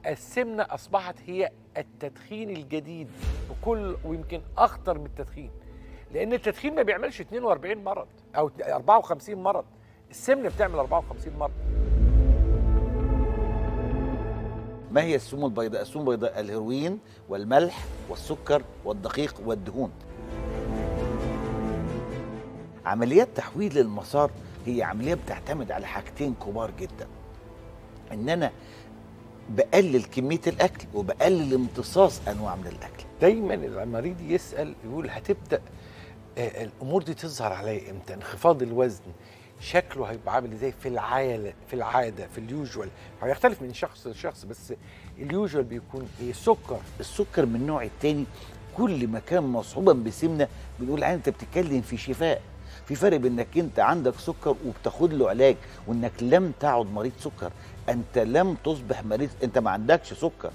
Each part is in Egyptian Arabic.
السمنه اصبحت هي التدخين الجديد بكل ويمكن اخطر من التدخين لان التدخين ما بيعملش 42 مرض او 54 مرض السمنه بتعمل 54 مرض ما هي السموم البيضاء؟ السموم البيضاء الهيروين والملح والسكر والدقيق والدهون. عمليات تحويل المسار هي عمليه بتعتمد على حاجتين كبار جدا. ان انا بقلل كميه الاكل وبقلل امتصاص انواع من الاكل. دايما المريض يسال يقول هتبدا آه، الامور دي تظهر عليا امتى انخفاض الوزن شكله هيبقى عامل ازاي في العاده في العاده في اليوجوال هيختلف من شخص لشخص بس اليوجوال بيكون ايه سكر السكر من النوع الثاني كل ما كان مصحوبا بسمنه بنقول عنه انت بتتكلم في شفاء في فرق بين انك انت عندك سكر وبتاخد له علاج وانك لم تعد مريض سكر انت لم تصبح مريض انت ما عندكش سكر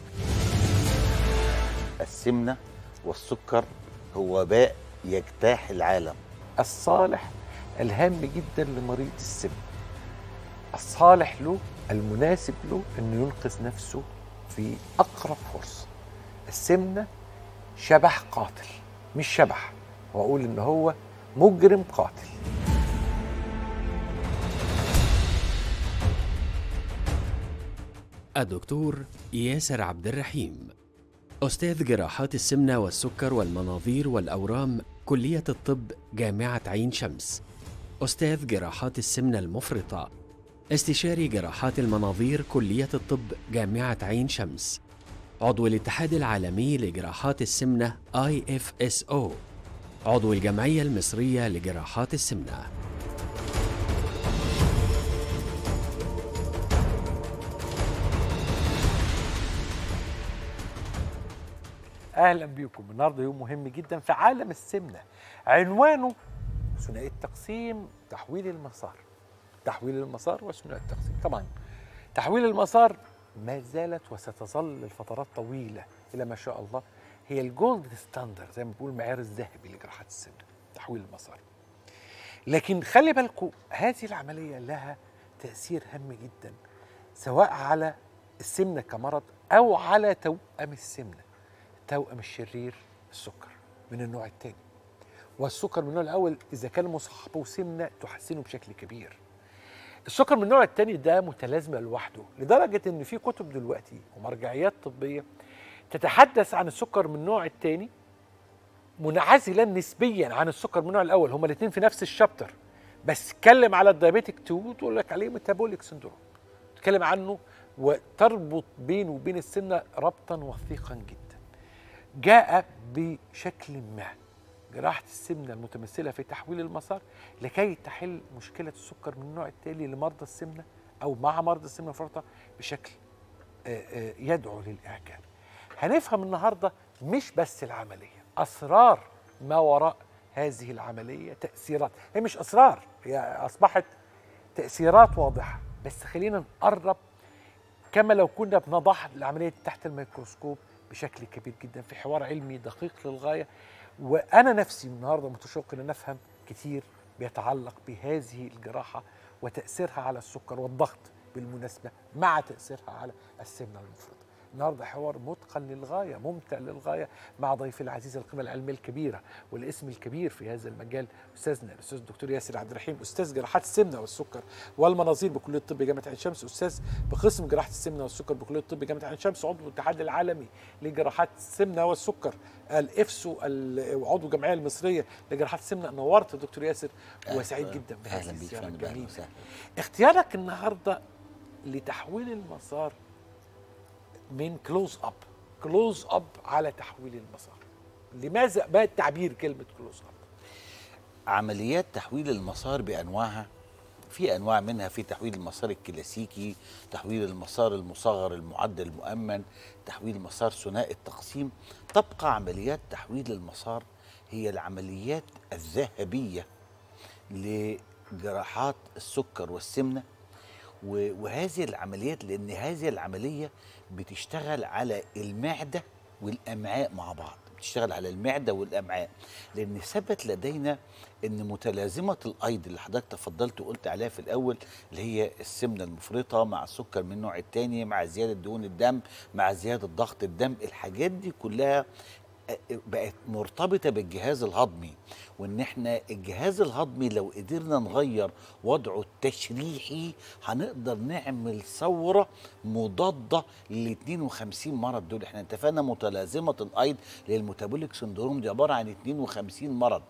السمنه والسكر هو وباء يجتاح العالم الصالح الهام جدا لمريض السمنه الصالح له المناسب له انه ينقذ نفسه في اقرب فرصه السمنه شبح قاتل مش شبح واقول ان هو مجرم قاتل الدكتور ياسر عبد الرحيم أستاذ جراحات السمنة والسكر والمناظير والأورام كلية الطب جامعة عين شمس أستاذ جراحات السمنة المفرطة استشاري جراحات المناظير كلية الطب جامعة عين شمس عضو الاتحاد العالمي لجراحات السمنة IFSO عضو الجمعية المصرية لجراحات السمنة اهلا بيكم النهارده يوم مهم جدا في عالم السمنه عنوانه ثنائي التقسيم تحويل المسار تحويل المسار وثنائي التقسيم طبعا تحويل المسار ما زالت وستظل لفترات طويله الى ما شاء الله هي الجولد ستاندرد زي ما بنقول المعيار الذهبي لجراحات السمنه تحويل المسار لكن خلي بالكم هذه العمليه لها تاثير هام جدا سواء على السمنه كمرض او على توأم السمنه التوأم الشرير السكر من النوع الثاني والسكر من النوع الاول اذا كان مصاحبه سمنه تحسنه بشكل كبير السكر من النوع الثاني ده متلازمه لوحده لدرجه ان في كتب دلوقتي ومرجعيات طبيه تتحدث عن السكر من النوع الثاني منعزلا نسبيا عن السكر من النوع الاول هما الاثنين في نفس الشابتر بس اتكلم على الدايابيتك 2 وتقول لك عليه ميتابوليك سندروم تتكلم عنه وتربط بينه وبين السمنه ربطا وثيقا جدا جاء بشكل ما جراحة السمنة المتمثلة في تحويل المسار لكي تحل مشكلة السكر من النوع التالي لمرضى السمنة أو مع مرضى السمنة الفرطة بشكل آه، آه، يدعو للإعجاب هنفهم النهاردة مش بس العملية أسرار ما وراء هذه العملية تأثيرات هي مش أسرار هي أصبحت تأثيرات واضحة بس خلينا نقرب كما لو كنا بنضع العملية تحت الميكروسكوب بشكل كبير جدا في حوار علمي دقيق للغاية وأنا نفسي النهاردة متشوق أن نفهم كتير بيتعلق بهذه الجراحة وتأثيرها على السكر والضغط بالمناسبة مع تأثيرها على السمنة المفرطة النهارده حوار متقن للغايه ممتع للغايه مع ضيفي العزيز القيمه العلميه الكبيره والاسم الكبير في هذا المجال استاذنا الاستاذ الدكتور ياسر عبد الرحيم استاذ جراحات السمنه والسكر والمناظير بكليه الطب جامعه عين شمس استاذ بقسم جراحه السمنه والسكر بكليه الطب جامعه عين شمس عضو الاتحاد العالمي لجراحات السمنه والسكر الافسو ال- وعضو الجمعيه المصريه لجراحات السمنه نورت يا دكتور ياسر وسعيد جدا بهذه اهلا بيك الزياره فندم اهلا الجميله وسهلا اختيارك النهارده لتحويل المسار من كلوز اب كلوز اب على تحويل المسار لماذا ما التعبير كلمه كلوز اب عمليات تحويل المسار بانواعها في انواع منها في تحويل المسار الكلاسيكي تحويل المسار المصغر المعدل المؤمن تحويل مسار ثنائي التقسيم تبقى عمليات تحويل المسار هي العمليات الذهبيه لجراحات السكر والسمنه و- وهذه العمليات لان هذه العمليه بتشتغل على المعده والامعاء مع بعض بتشتغل على المعده والامعاء لان ثبت لدينا ان متلازمه الايض اللي حضرتك تفضلت وقلت عليها في الاول اللي هي السمنه المفرطه مع السكر من النوع الثاني مع زياده دهون الدم مع زياده ضغط الدم الحاجات دي كلها بقت مرتبطة بالجهاز الهضمي وان احنا الجهاز الهضمي لو قدرنا نغير وضعه التشريحي هنقدر نعمل ثورة مضادة لل 52 مرض دول احنا اتفقنا متلازمة الايض للميتابوليك سندروم دي عبارة عن 52 مرض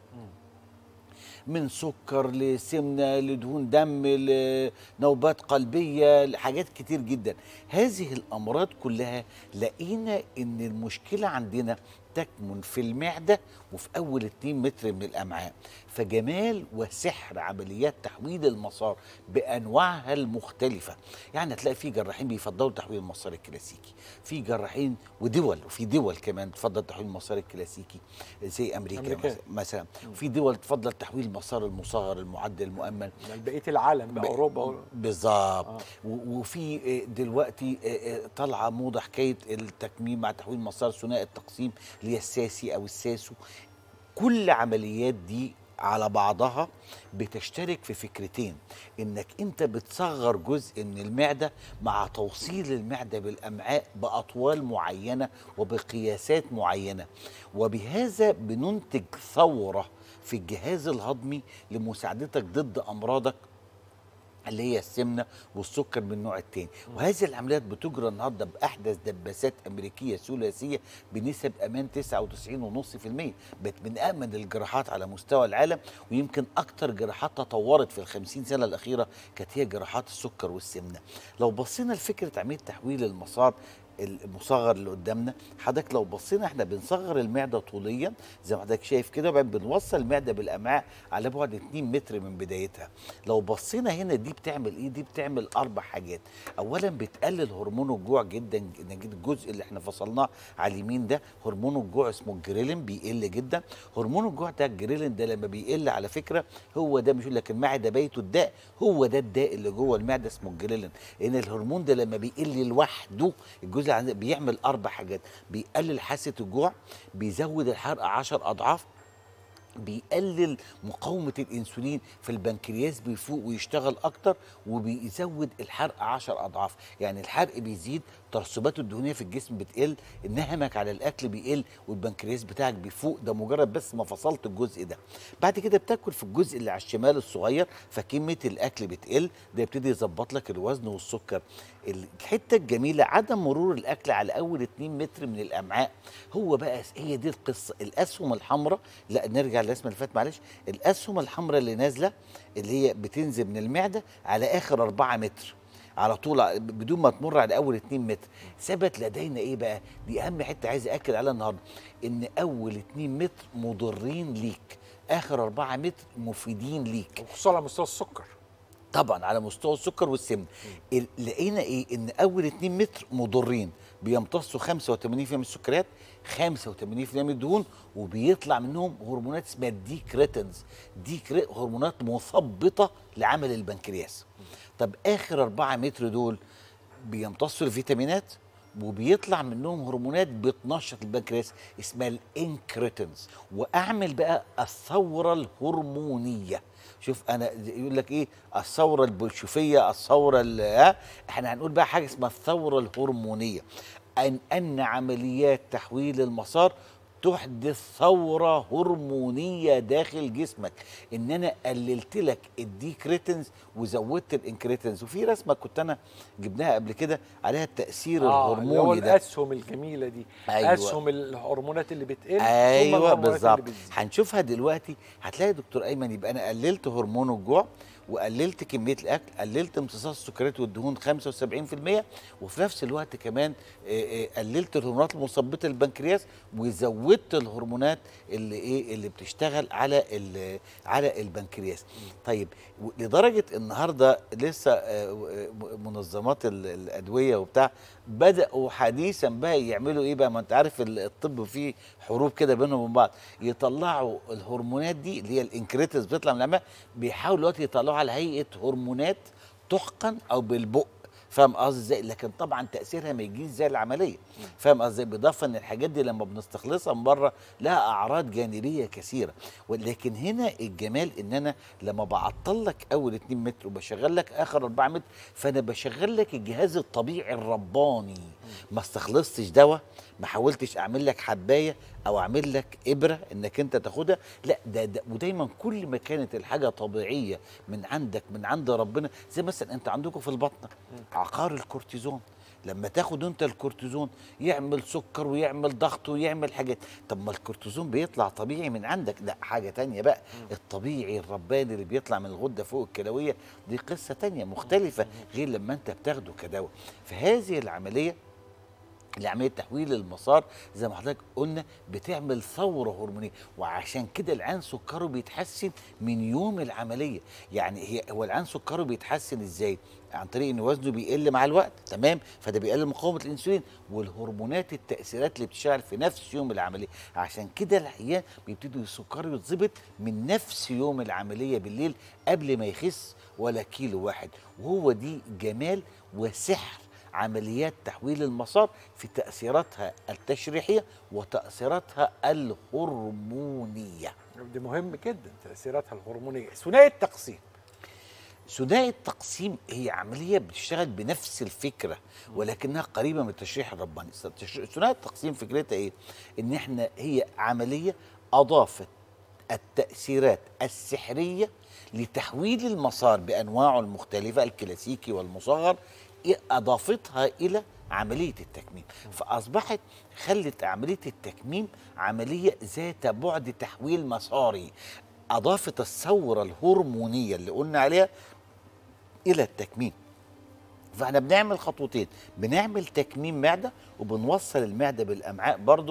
من سكر لسمنه لدهون دم لنوبات قلبيه لحاجات كتير جدا هذه الامراض كلها لقينا ان المشكله عندنا تكمن في المعده وفي اول 2 متر من الامعاء فجمال وسحر عمليات تحويل المسار بانواعها المختلفه يعني هتلاقي في جراحين بيفضلوا تحويل المسار الكلاسيكي في جراحين ودول وفي دول كمان تفضل تحويل المسار الكلاسيكي زي امريكا أمريكا. مثلا- مثلا وفي دول تفضل تحويل المسار المصغر المعدل المؤمن من بقيه العالم بقى ب- اوروبا بالظبط آه. و- وفي آه، دلوقتي آه، آه، طالعه موضه حكايه التكميم مع تحويل مسار ثنائي التقسيم اللي هي الساسي او الساسو كل عمليات دي على بعضها بتشترك في فكرتين انك انت بتصغر جزء من المعده مع توصيل المعده بالامعاء باطوال معينه وبقياسات معينه وبهذا بننتج ثوره في الجهاز الهضمي لمساعدتك ضد امراضك اللي هي السمنه والسكر من النوع الثاني وهذه العمليات بتجرى النهارده باحدث دباسات امريكيه ثلاثيه بنسب امان 99.5% بقت من امن الجراحات على مستوى العالم ويمكن اكتر جراحات تطورت في ال 50 سنه الاخيره كانت هي جراحات السكر والسمنه لو بصينا لفكره عمليه تحويل المسار المصغر اللي قدامنا حضرتك لو بصينا احنا بنصغر المعده طوليا زي ما حضرتك شايف كده وبعدين بنوصل المعده بالامعاء على بعد 2 متر من بدايتها لو بصينا هنا دي بتعمل ايه دي بتعمل اربع حاجات اولا بتقلل هرمون الجوع جدا نجد الجزء اللي احنا فصلناه على اليمين ده هرمون الجوع اسمه الجريلين بيقل جدا هرمون الجوع ده الجريلين ده لما بيقل على فكره هو ده مش يقول لك المعده بيته الداء هو ده الداء اللي جوه المعده اسمه الجريلين لان الهرمون ده لما بيقل لوحده الجزء اللي عندنا بيعمل اربع حاجات بيقلل حاسه الجوع بيزود الحرق 10 اضعاف بيقلل مقاومة الأنسولين في البنكرياس بيفوق ويشتغل أكتر وبيزود الحرق 10 أضعاف يعني الحرق بيزيد ترسباته الدهنية في الجسم بتقل نهمك على الأكل بيقل والبنكرياس بتاعك بيفوق ده مجرد بس ما فصلت الجزء ده بعد كده بتاكل في الجزء اللي على الشمال الصغير فكمية الأكل بتقل ده يبتدي يظبط لك الوزن والسكر الحتة الجميلة عدم مرور الأكل على أول 2 متر من الأمعاء هو بقى هي دي القصة الأسهم الحمراء لا نرجع للرسمة اللي فاتت معلش الأسهم الحمراء اللي نازلة اللي هي بتنزل من المعدة على آخر 4 متر على طول بدون ما تمر على اول 2 متر ثبت لدينا ايه بقى دي اهم حته عايز اكد عليها النهارده ان اول 2 متر مضرين ليك اخر 4 متر مفيدين ليك وخصوصا على مستوى السكر طبعا على مستوى السكر والسمنه ال- لقينا ايه ان اول 2 متر مضرين بيمتصوا 85% من السكريات 85% من الدهون وبيطلع منهم هرمونات اسمها الديكريتنز دي كري- هرمونات مثبطه لعمل البنكرياس طب اخر 4 متر دول بيمتصوا الفيتامينات وبيطلع منهم هرمونات بتنشط البنكرياس اسمها الانكريتنز واعمل بقى الثوره الهرمونيه شوف انا يقول لك ايه الثوره البلشفيه الثوره ال- ها احنا هنقول بقى حاجه اسمها الثوره الهرمونيه ان ان عمليات تحويل المسار تحدث ثورة هرمونية داخل جسمك ان انا قللت لك الديكريتنز وزودت الانكريتنز وفي رسمة كنت انا جبناها قبل كده عليها التأثير اللي هو الهرموني ده الاسهم الجميله دي أيوة. اسهم الهرمونات اللي بتقل ثم ايوه الهرمونات اللي بالظبط بتزيد. هنشوفها دلوقتي هتلاقي دكتور ايمن يبقى انا قللت هرمون الجوع وقللت كميه الاكل قللت امتصاص السكريات والدهون 75% وفي نفس الوقت كمان آه، آه، قللت الهرمونات المثبطه للبنكرياس وزودت الهرمونات اللي ايه اللي بتشتغل على ال- على البنكرياس طيب و- لدرجه النهارده لسه آه، آه، منظمات ال- الادويه وبتاع بداوا حديثا بقى يعملوا ايه بقى ما انت عارف ال- الطب فيه حروب كده بينهم وبين بعض يطلعوا الهرمونات دي اللي هي الانكريتس بتطلع من الامعاء بيحاولوا دلوقتي يطلعوها على هيئه هرمونات تحقن او بالبق فاهم قصدي ازاي لكن طبعا تاثيرها ما يجيش زي العمليه فاهم قصدي بالاضافه ان الحاجات دي لما بنستخلصها من بره لها اعراض جانبيه كثيره ولكن هنا الجمال ان انا لما بعطل لك اول 2 متر وبشغل لك اخر 4 متر فانا بشغل لك الجهاز الطبيعي الرباني ما استخلصتش دواء ما حاولتش اعمل لك حبايه او اعمل لك ابره انك انت تاخدها لا ده, ده ودايما كل ما كانت الحاجه طبيعيه من عندك من عند ربنا زي مثلا انت عندكم في البطنه عقار الكورتيزون لما تاخد انت الكورتيزون يعمل سكر ويعمل ضغط ويعمل حاجات طب ما الكورتيزون بيطلع طبيعي من عندك لا حاجه تانية بقى الطبيعي الرباني اللي بيطلع من الغده فوق الكلويه دي قصه تانية مختلفه غير لما انت بتاخده كدواء فهذه العمليه لعمليه تحويل المسار زي ما حضرتك قلنا بتعمل ثوره هرمونيه وعشان كده العين سكره بيتحسن من يوم العمليه يعني هي هو العين سكره بيتحسن ازاي عن طريق ان وزنه بيقل مع الوقت تمام فده بيقلل مقاومه الانسولين والهرمونات التاثيرات اللي بتشتغل في نفس يوم العمليه عشان كده العيان بيبتدوا السكر يتظبط من نفس يوم العمليه بالليل قبل ما يخس ولا كيلو واحد وهو دي جمال وسحر عمليات تحويل المسار في تأثيراتها التشريحية وتأثيراتها الهرمونية دي مهم جدا تاثيراتها الهرمونيه ثنائي التقسيم ثنائي التقسيم هي عملية بتشتغل بنفس الفكرة ولكنها قريبة من التشريح الرباني التش- ثنائي التقسيم فكرتها ايه؟ ان احنا هي عملية اضافت التأثيرات السحرية لتحويل المسار بأنواعه المختلفة الكلاسيكي والمصغر اضافتها الى عمليه التكميم فاصبحت خلت عمليه التكميم عمليه ذات بعد تحويل مساري اضافت الثوره الهرمونيه اللي قلنا عليها الى التكميم فاحنا بنعمل خطوتين بنعمل تكميم معده وبنوصل المعده بالامعاء برضو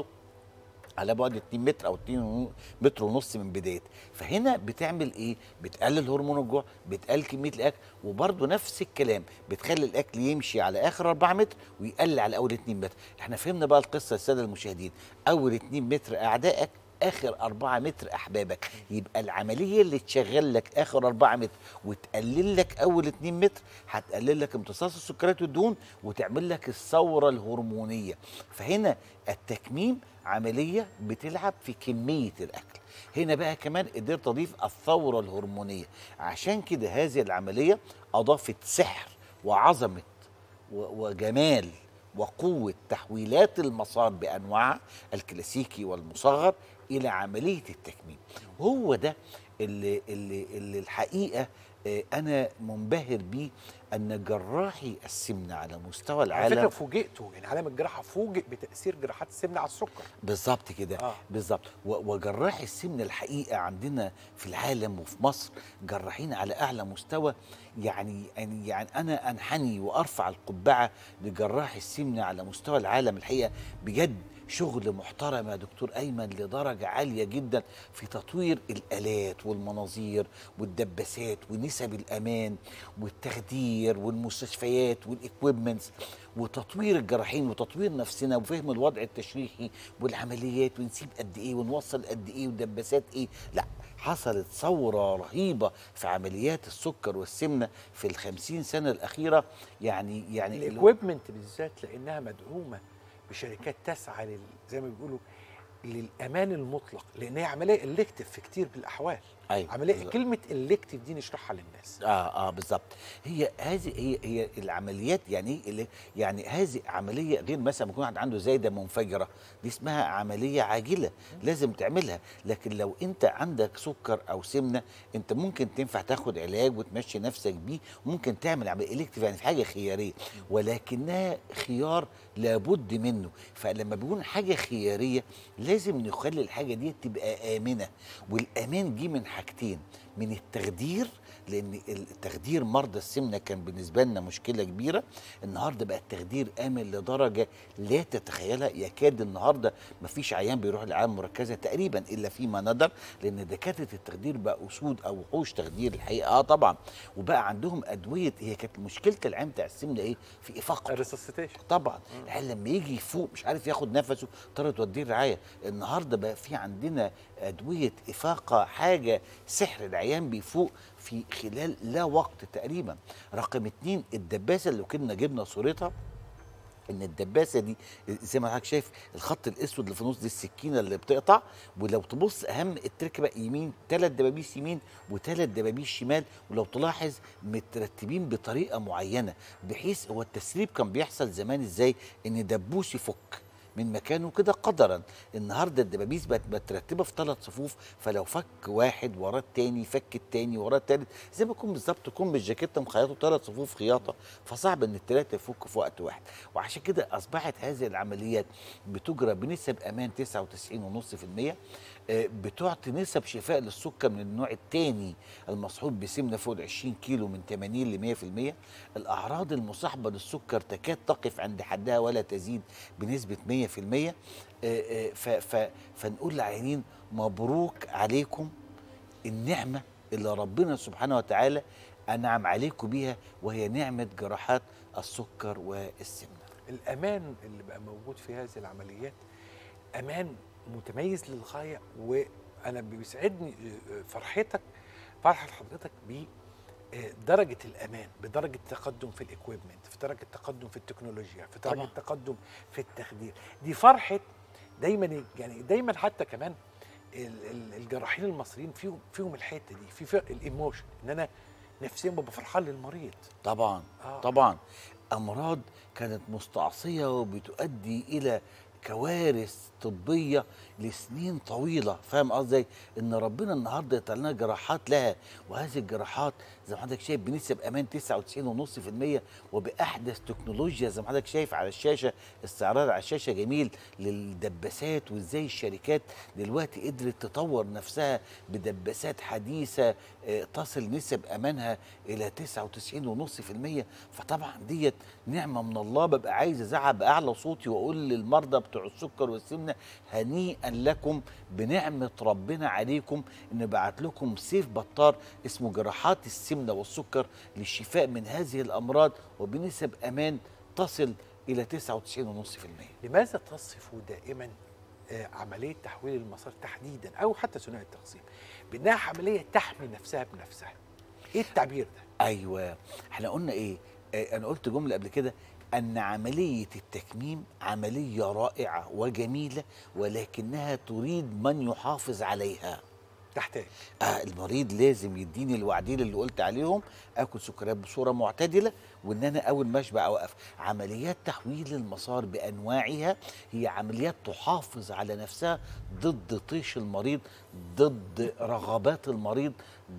على بعد 2 متر او 2 متر ونص من بدايتها فهنا بتعمل ايه بتقلل هرمون الجوع بتقلل كميه الاكل وبرده نفس الكلام بتخلي الاكل يمشي على اخر 4 متر ويقلل على اول 2 متر احنا فهمنا بقى القصه الساده المشاهدين اول 2 متر اعدائك اخر 4 متر احبابك يبقى العمليه اللي تشغل لك اخر 4 متر وتقلل لك اول 2 متر هتقلل لك امتصاص السكريات والدهون وتعمل لك الثوره الهرمونيه فهنا التكميم عمليه بتلعب في كميه الاكل هنا بقى كمان قدرت تضيف الثوره الهرمونيه عشان كده هذه العمليه اضافت سحر وعظمه و- وجمال وقوة تحويلات المسار بأنواعها الكلاسيكي والمصغر إلى عملية التكميم هو ده اللي, اللي, اللي الحقيقة آه، أنا منبهر بيه أن جراحي السمنة على مستوى على فكره العالم فوجئتوا يعني عالم الجراحه فوجئ بتاثير جراحات السمنه على السكر بالظبط كده آه. آه. بالظبط و- وجراح السمنه الحقيقه عندنا في العالم وفي مصر جراحين على اعلى مستوى يعني يعني يعني انا انحني وارفع القبعه لجراح السمنه على مستوى العالم الحقيقه بجد شغل محترم يا دكتور ايمن لدرجه عاليه جدا في تطوير الالات والمناظير والدباسات ونسب الامان والتخدير والمستشفيات والاكويبمنتس وتطوير الجراحين وتطوير نفسنا وفهم الوضع التشريحي والعمليات ونسيب قد ايه ونوصل قد ايه ودباسات ايه لا حصلت ثورة رهيبة في عمليات السكر والسمنة في الخمسين سنة الأخيرة يعني يعني ال- الاكويبمنت بالذات لانها مدعومه بشركات تسعى لل... زي ما بيقولوا للامان المطلق لان هي عمليه الكتف في كتير من الاحوال أيوة، عمليه بالظبط. كلمه الكتف دي نشرحها للناس اه اه بالظبط هي هذه هي هي العمليات يعني ايه اللي- يعني هذه عمليه غير مثلا ما يكون واحد عنده زايده منفجره دي اسمها عمليه عاجله لازم تعملها لكن لو انت عندك سكر او سمنه انت ممكن تنفع تاخد علاج وتمشي نفسك بيه وممكن تعمل عمليه الكتف يعني في حاجه خياريه ولكنها خيار لابد منه فلما بيكون حاجه خياريه لازم نخلي الحاجه دي تبقى امنه والامان جه من حاجتين من التخدير لان التخدير مرضى السمنه كان بالنسبه لنا مشكله كبيره النهارده بقى التخدير امن لدرجه لا تتخيلها يكاد النهارده ما فيش عيان بيروح العيادة المركزه تقريبا الا فيما ندر لان دكاتره التخدير بقى اسود او وحوش تخدير الحقيقه اه طبعا وبقى عندهم ادويه هي كانت مشكله العيان بتاع السمنه ايه في افاقته الريسسيتيشن طبعا العيال لما يجي يفوق مش عارف ياخد نفسه ترى توديه الرعايه النهارده بقى في عندنا ادويه افاقه حاجه سحر العيان بيفوق في خلال لا وقت تقريبا رقم اتنين الدباسه اللي كنا جبنا صورتها ان الدباسه دي زي ما حضرتك شايف الخط الاسود اللي في النص دي السكينه اللي بتقطع ولو تبص اهم التركه بقى يمين ثلاث دبابيس يمين وثلاث دبابيس شمال ولو تلاحظ مترتبين بطريقه معينه بحيث هو التسريب كان بيحصل زمان ازاي ان دبوس يفك من مكانه كده قدرا النهارده الدبابيس بقت مترتبه في ثلاث صفوف فلو فك واحد وراه التاني فك التاني وراه التالت زي ما يكون بالظبط يكون بالجاكيته مخيطه ثلاث صفوف خياطه فصعب ان الثلاثه يفكوا في وقت واحد وعشان كده اصبحت هذه العمليات بتجرى بنسب امان 99.5% آه، بتعطي نسب شفاء للسكر من النوع الثاني المصحوب بسمنه فوق ال 20 كيلو من 80 ل 100% الاعراض المصاحبه للسكر تكاد تقف عند حدها ولا تزيد بنسبه 100% آه، آه، ف- ف- فنقول للعيانين مبروك عليكم النعمه اللي ربنا سبحانه وتعالى انعم عليكم بيها وهي نعمه جراحات السكر والسمنه الامان اللي بقى موجود في هذه العمليات امان متميز للغايه وانا بيسعدني آه، فرحتك فرحه حضرتك ب آه، درجة الأمان بدرجة التقدم في الإكويبمنت في درجة التقدم في التكنولوجيا في درجة طبعاً. التقدم في التخدير دي فرحة دايما يعني دايما حتى كمان ال- ال- الجراحين المصريين فيهم فيهم الحتة دي في في الايموشن ان انا نفسيا ببقى فرحان للمريض طبعا آه. طبعا امراض كانت مستعصيه وبتؤدي الى كوارث طبيه لسنين طويله فاهم قصدي ان ربنا النهارده يطلع لنا جراحات لها وهذه الجراحات زي ما حضرتك شايف بنسب امان 99.5% وباحدث تكنولوجيا زي ما حضرتك شايف على الشاشه استعراض على الشاشه جميل للدباسات وازاي الشركات دلوقتي قدرت تطور نفسها بدباسات حديثه آه، تصل نسب امانها الى 99.5% فطبعا ديت نعمه من الله ببقى عايز ازعق باعلى صوتي واقول للمرضى بتوع السكر والسمنه هنيئا لكم بنعمه ربنا عليكم ان بعت لكم سيف بطار اسمه جراحات السمنه والسكر للشفاء من هذه الامراض وبنسب امان تصل الى 99.5% لماذا تصف دائما آه، عملية تحويل المسار تحديدا أو حتى ثنائي التقسيم بأنها عملية تحمي نفسها بنفسها إيه التعبير ده؟ ايوه احنا قلنا ايه آه انا قلت جمله قبل كده ان عمليه التكميم عمليه رائعه وجميله ولكنها تريد من يحافظ عليها تحتاج آه المريض لازم يديني الوعدين اللي قلت عليهم اكل سكريات بصوره معتدله وان انا اول ما اشبع اوقف عمليات تحويل المسار بانواعها هي عمليات تحافظ على نفسها ضد طيش المريض ضد رغبات المريض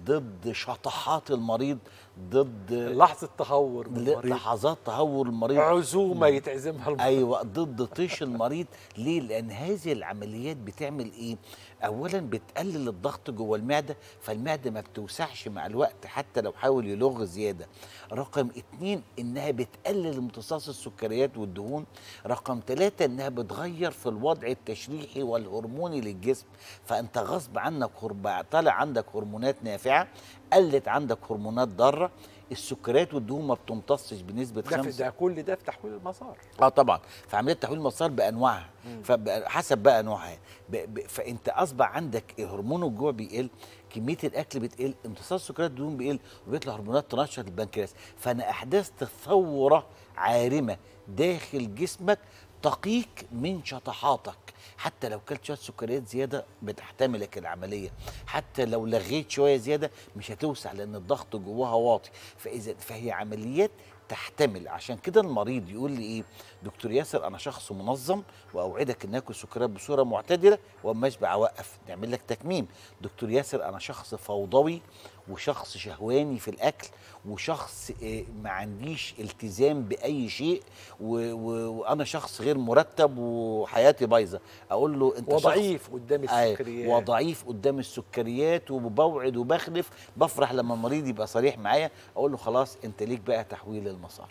ضد شطحات المريض ضد لحظة تهور من المريض لحظات تهور المريض عزومة يتعزمها المريض ايوه ضد طيش المريض ليه لان هذه العمليات بتعمل ايه اولا بتقلل الضغط جوه المعده فالمعده ما بتوسعش مع الوقت حتى لو حاول يلغ زياده رقم اتنين انها بتقلل امتصاص السكريات والدهون رقم ثلاثة انها بتغير في الوضع التشريحي والهرموني للجسم فانت غصب عنك هرب- طالع عندك هرمونات نافعه قلت عندك هرمونات ضاره السكريات والدهون ما بتمتصش بنسبه ده, في- خمسة ده كل ده في تحويل المسار اه طبعا فعمليه تحويل المسار بانواعها فحسب بقى نوعها ب... ب... فانت اصبح عندك هرمون الجوع بيقل كميه الاكل بتقل امتصاص سكريات الدهون بيقل وبيطلع هرمونات تنشط البنكرياس فانا احدثت ثوره عارمه داخل جسمك تقيك من شطحاتك حتى لو كلت شويه سكريات زياده بتحتملك العمليه حتى لو لغيت شويه زياده مش هتوسع لان الضغط جواها واطي فاذا فهي عمليات تحتمل عشان كده المريض يقول لي ايه دكتور ياسر انا شخص منظم واوعدك ان اكل سكريات بصوره معتدله واما اشبع اوقف نعمل لك تكميم دكتور ياسر انا شخص فوضوي وشخص شهواني في الاكل وشخص آه، ما عنديش التزام باي شيء و- و- وانا شخص غير مرتب وحياتي بايظه اقول له انت شخص وضعيف قدام أيوة، السكريات وضعيف قدام السكريات وبوعد وبخلف بفرح لما المريض يبقى صريح معايا اقول له خلاص انت ليك بقى تحويل المسار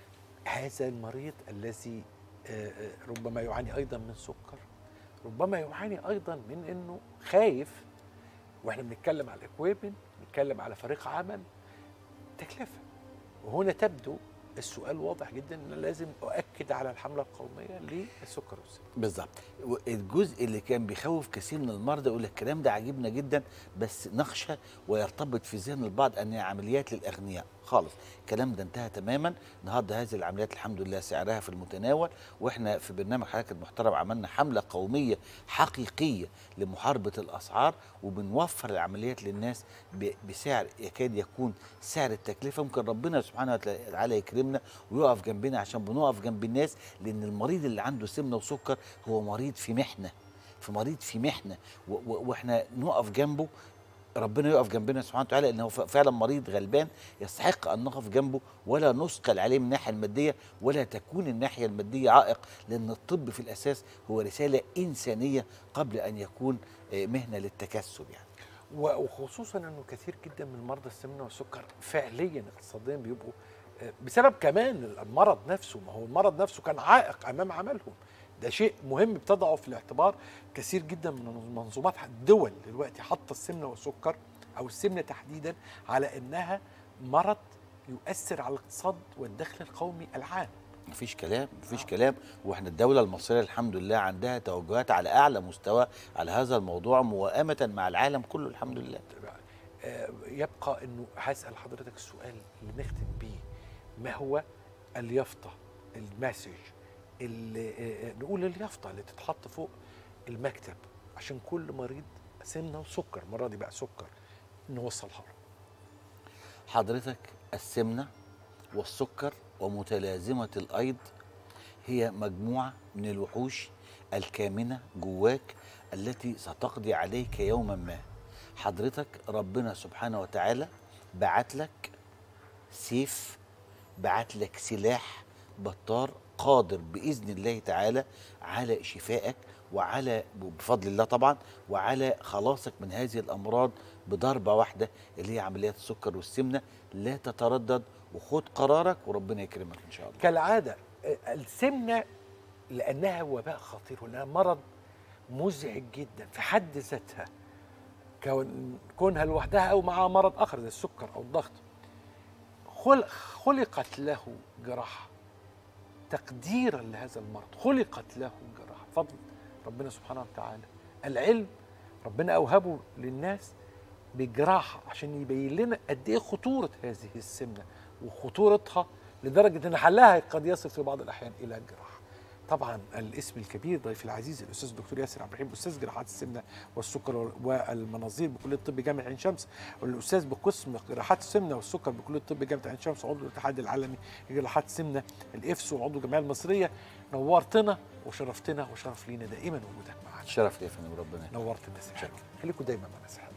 هذا المريض الذي آه، آه، ربما يعاني ايضا من سكر ربما يعاني ايضا من انه خايف واحنا بنتكلم على الاكويبمنت بنتكلم على فريق عمل تكلفه وهنا تبدو السؤال واضح جدا ان أنا لازم اؤكد على الحمله القوميه للسكر والسمنه بالظبط الجزء اللي كان بيخوف كثير من المرضى يقول لك الكلام ده عاجبنا جدا بس نخشى ويرتبط في ذهن البعض انها عمليات للاغنياء خالص الكلام ده انتهى تماما النهارده هذه العمليات الحمد لله سعرها في المتناول واحنا في برنامج حضرتك المحترم عملنا حمله قوميه حقيقيه لمحاربه الاسعار وبنوفر العمليات للناس ب- بسعر يكاد يكون سعر التكلفه ممكن ربنا سبحانه وتعالى يكرمنا ويقف جنبنا عشان بنقف جنب الناس لان المريض اللي عنده سمنه وسكر هو مريض في محنه في مريض في محنه و- و- واحنا نقف جنبه ربنا يقف جنبنا سبحانه وتعالى انه ف- فعلا مريض غلبان يستحق ان نقف جنبه ولا نثقل عليه من الناحيه الماديه ولا تكون الناحيه الماديه عائق لان الطب في الاساس هو رساله انسانيه قبل ان يكون آه، مهنه للتكسب يعني و- وخصوصا انه كثير جدا من مرضى السمنه والسكر فعليا اقتصاديا بيبقوا آه، بسبب كمان المرض نفسه ما هو المرض نفسه كان عائق امام عملهم ده شيء مهم بتضعه في الاعتبار كثير جدا من المنظومات الدول دلوقتي حاطه السمنه والسكر او السمنه تحديدا على انها مرض يؤثر على الاقتصاد والدخل القومي العام مفيش كلام مفيش كلام واحنا الدوله المصريه الحمد لله عندها توجهات على اعلى مستوى على هذا الموضوع موائمه مع العالم كله الحمد لله آه، يبقى انه هسال حضرتك السؤال اللي نختم بيه ما هو اليافطه المسج اللي آه، آه، نقول اليافطه اللي تتحط فوق المكتب عشان كل مريض سمنه وسكر المره دي بقى سكر نوصلها له حضرتك السمنه والسكر ومتلازمه الايض هي مجموعه من الوحوش الكامنه جواك التي ستقضي عليك يوما ما حضرتك ربنا سبحانه وتعالى بعت لك سيف بعت لك سلاح بطار قادر باذن الله تعالى على شفائك وعلى بفضل الله طبعا وعلى خلاصك من هذه الامراض بضربه واحده اللي هي عمليات السكر والسمنه لا تتردد وخد قرارك وربنا يكرمك ان شاء الله كالعاده آه، السمنه لانها وباء خطير ولانها مرض مزعج جدا في حد ذاتها كون كونها لوحدها او مع مرض اخر زي السكر او الضغط خلق خلقت له جراحه تقديرا لهذا المرض خلقت له جراحه فضل ربنا سبحانه وتعالى العلم ربنا اوهبه للناس بجراحه عشان يبين لنا قد ايه خطوره هذه السمنه وخطورتها لدرجه ان حلها قد يصل في بعض الاحيان الى الجراحه. طبعا الاسم الكبير ضيفي العزيز الاستاذ الدكتور ياسر عبد الرحيم استاذ جراحات السمنه والسكر والمناظير بكليه الطب جامعه عين شمس والاستاذ بقسم جراحات السمنه والسكر بكليه الطب جامعه عين شمس عضو الاتحاد العالمي لجراحات السمنه الافس وعضو الجمعيه المصريه نورتنا وشرفتنا وشرف لينا دائما وجودك معنا شرف لي يا فندم ربنا نورت الناس الحلوه خليكم دايما مع الناس الحلوه